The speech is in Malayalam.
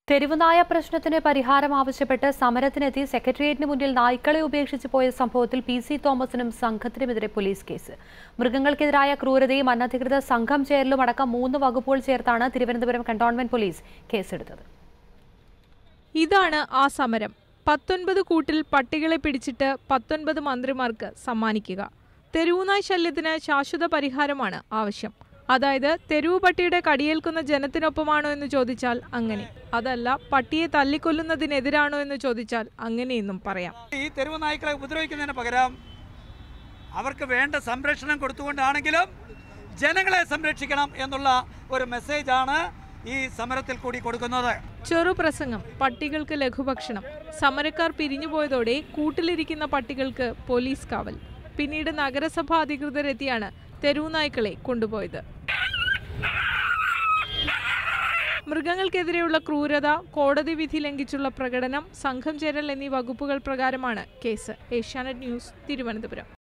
തെരുവുനായ പ്രശ്നത്തിന് പരിഹാരം ആവശ്യപ്പെട്ട് സമരത്തിനെത്തി സെക്രട്ടേറിയറ്റിന് മുന്നിൽ നായ്ക്കളെ ഉപേക്ഷിച്ച് പോയ സംഭവത്തിൽ പി സി തോമസിനും സംഘത്തിനുമെതിരെ പോലീസ് കേസ് മൃഗങ്ങൾക്കെതിരായ ക്രൂരതയും അനധികൃത സംഘം ചേരലും അടക്കം മൂന്ന് വകുപ്പുകൾ ചേർത്താണ് തിരുവനന്തപുരം കന്റോൺമെന്റ് പോലീസ് കേസെടുത്തത് ഇതാണ് ആ സമരം പത്തൊൻപത് കൂട്ടിൽ പട്ടികളെ പിടിച്ചിട്ട് പത്തൊൻപത് മന്ത്രിമാർക്ക് സമ്മാനിക്കുക തെരുവുനായ് ശല്യത്തിന് ശാശ്വത പരിഹാരമാണ് ആവശ്യം അതായത് തെരുവ് പട്ടിയുടെ കടിയേൽക്കുന്ന ജനത്തിനൊപ്പമാണോ എന്ന് ചോദിച്ചാൽ അങ്ങനെ അതല്ല പട്ടിയെ തല്ലിക്കൊല്ലുന്നതിനെതിരാണോ എന്ന് ചോദിച്ചാൽ അങ്ങനെയെന്നും പറയാം ഈ തെരുവ് നായ്ക്കളെ ഉപദ്രവിക്കുന്നതിന് പകരം അവർക്ക് വേണ്ട സംരക്ഷണം കൊടുത്തുകൊണ്ടാണെങ്കിലും ജനങ്ങളെ സംരക്ഷിക്കണം എന്നുള്ള ഒരു മെസ്സേജാണ് ഈ സമരത്തിൽ കൂടി കൊടുക്കുന്നത് ചെറുപ്രസംഗം പട്ടികൾക്ക് ലഘുഭക്ഷണം സമരക്കാർ പിരിഞ്ഞുപോയതോടെ കൂട്ടിലിരിക്കുന്ന പട്ടികൾക്ക് പോലീസ് കാവൽ പിന്നീട് നഗരസഭാ അധികൃതരെത്തിയാണ് തെരുവുനായ്ക്കളെ കൊണ്ടുപോയത് മൃഗങ്ങൾക്കെതിരെയുള്ള ക്രൂരത കോടതി വിധി ലംഘിച്ചുള്ള പ്രകടനം സംഘം ചേരൽ എന്നീ വകുപ്പുകൾ പ്രകാരമാണ് കേസ് ഏഷ്യാനെറ്റ് ന്യൂസ് തിരുവനന്തപുരം